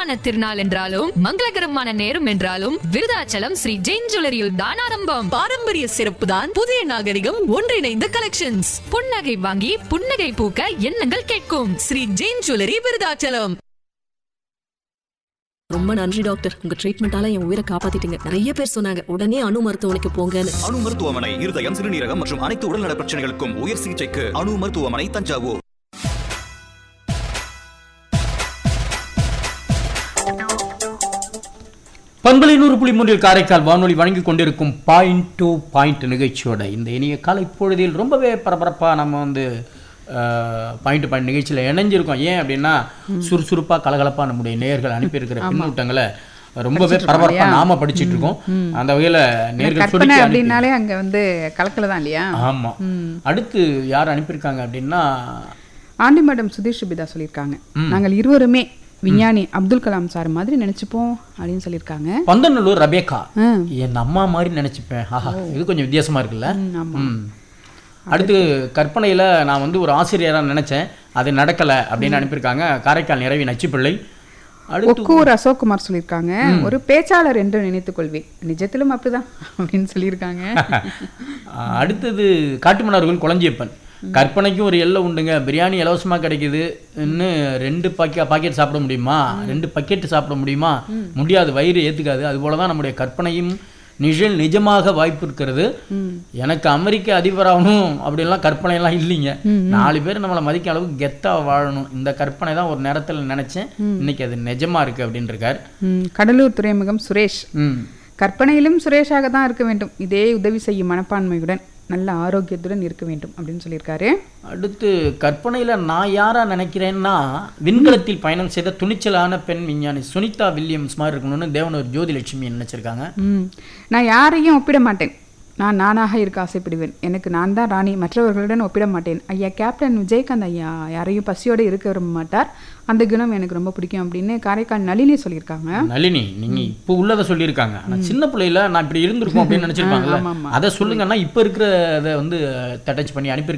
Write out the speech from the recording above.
சுபமான திருநாள் என்றாலும் மங்களகரமான நேரம் என்றாலும் விருதாச்சலம் ஸ்ரீ ஜெயின் ஜுவல்லரியில் தான் ஆரம்பம் பாரம்பரிய சிறப்பு தான் புதிய நாகரிகம் ஒன்றிணைந்த கலெக்ஷன்ஸ் புன்னகை வாங்கி புன்னகை பூக்க எண்ணங்கள் கேட்கும் ஸ்ரீ ஜெயின் ஜுவல்லரி விருதாச்சலம் ரொம்ப நன்றி டாக்டர் உங்க ட்ரீட்மெண்டால என் உயிரை காப்பாத்திட்டீங்க நிறைய பேர் சொன்னாங்க உடனே அணு மருத்துவமனைக்கு போங்கன்னு அணு மருத்துவமனை இருதயம் சிறுநீரகம் மற்றும் அனைத்து உடல்நல பிரச்சனைகளுக்கும் உயர் சிகிச்சைக்கு அணு மருத்துவமனை தஞ்சாவூர் பண்பலை நூறு புள்ளி மூன்றில் காரைக்கால் வானொலி வழங்கி கொண்டிருக்கும் பாயிண்ட் டு பாயிண்ட் நிகழ்ச்சியோட இந்த இனிய காலை பொழுதில் ரொம்பவே பரபரப்பாக நம்ம வந்து பாயிண்ட் டு பாயிண்ட் நிகழ்ச்சியில் இணைஞ்சிருக்கோம் ஏன் அப்படின்னா சுறுசுறுப்பாக கலகலப்பாக நம்முடைய நேயர்கள் அனுப்பியிருக்கிற பின்னூட்டங்களை ரொம்பவே பரபரப்பாக நாம படிச்சிட்டு இருக்கோம் அந்த வகையில் நேர்கள் கற்பனை சுருக்கி அனுப்பி அப்படின்னாலே அங்க வந்து கலக்கல தான் இல்லையா ஆமா அடுத்து யார் அனுப்பியிருக்காங்க அப்படின்னா ஆண்டி மேடம் சுதீஷ் சுபிதா சொல்லியிருக்காங்க நாங்கள் இருவருமே விஞ்ஞானி அப்துல் கலாம் சார் மாதிரி நினைச்சுப்போம் அப்படின்னு சொல்லியிருக்காங்க பந்தநல்லூர் ரபேகா ம். என் அம்மா மாதிரி நினைச்சுப்பேன் ஆஹா இது கொஞ்சம் வித்தியாசமா இருக்குல்ல ம், ஆமா. ம். அடுத்து கற்பனையில நான் வந்து ஒரு ஆசிரியரா நினைச்சேன் அது நடக்கல அப்படின்னு அனுப்பியிருக்காங்க காரைக்கால் நிறைவி நச்சுப்பிள்ளை அடுத்து ஒக்கூர் அசோக்குமார் சொல்லியிருக்காங்க ஒரு பேச்சாளர் என்று நினைத்துக் கொள்வேன் நிஜத்திலும் அப்படிதான் அப்படின்னு சொல்லியிருக்காங்க ஆஹ், அடுத்தது காட்டுமன்னார்கள் குளஞ்சியப்பன் கற்பனைக்கும் ஒரு எல்லை உண்டுங்க பிரியாணி இலவசமா கிடைக்குது இன்னும் ரெண்டு பாக்கெ பாக்கெட் சாப்பிட முடியுமா ரெண்டு பக்கெட் சாப்பிட முடியுமா முடியாது வயிறு ஏத்துக்காது அது போல தான் நம்முடைய கற்பனையும் நிழல் நிஜமாக வாய்ப்பு இருக்கிறது எனக்கு அமெரிக்க அதிபராகணும் அப்படிலாம் கற்பனை எல்லாம் இல்லைங்க நாலு பேர் நம்மளை மதிக்க அளவுக்கு கெத்தா வாழணும் இந்த கற்பனை தான் ஒரு நேரத்துல நினைச்சேன் இன்னைக்கு அது நிஜமா இருக்கு அப்படின்னு இருக்கார் ம், கடலூர் துறைமுகம் சுரேஷ் ம் கற்பனையிலும் சுரேஷாக தான் இருக்க வேண்டும் இதே உதவி செய்யும் மனப்பான்மையுடன் நல்ல ஆரோக்கியத்துடன் இருக்க வேண்டும் அப்படின்னு சொல்லியிருக்காரு அடுத்து கற்பனையில நான் யாரா நினைக்கிறேன்னா விண்கலத்தில் பயணம் செய்த துணிச்சலான பெண் விஞ்ஞானி சுனிதா வில்லியம்ஸ் மாதிரி இருக்கணும்னு தேவனூர் ஜோதிலட்சுமி நினைச்சிருக்காங்க ம் நான் யாரையும் ஒப்பிட மாட்டேன் நான் நானாக இருக்க ஆசைப்படுவேன் எனக்கு நான் தான் ராணி மற்றவர்களுடன் ஒப்பிட மாட்டேன் ஐயா கேப்டன் விஜயகாந்த் ஐயா யாரையும் பசியோடு இருக்க விரும்ப மாட்டார் அந்த குணம் எனக்கு ரொம்ப பிடிக்கும் அப்படின்னு காரைக்கால் நளினி சொல்லியிருக்காங்க நளினி நீங்க இப்போ உள்ளதை சொல்லியிருக்காங்க ஆனா சின்ன பிள்ளையில நான் இப்படி இருந்திருக்கோம் அப்படின்னு நினைச்சிருப்பாங்கல்ல ஆமா, ஆமா. அதை சொல்லுங்கன்னா இப்ப இருக்கிறத வந்து தட்டச் பண்ணி அனுப்பி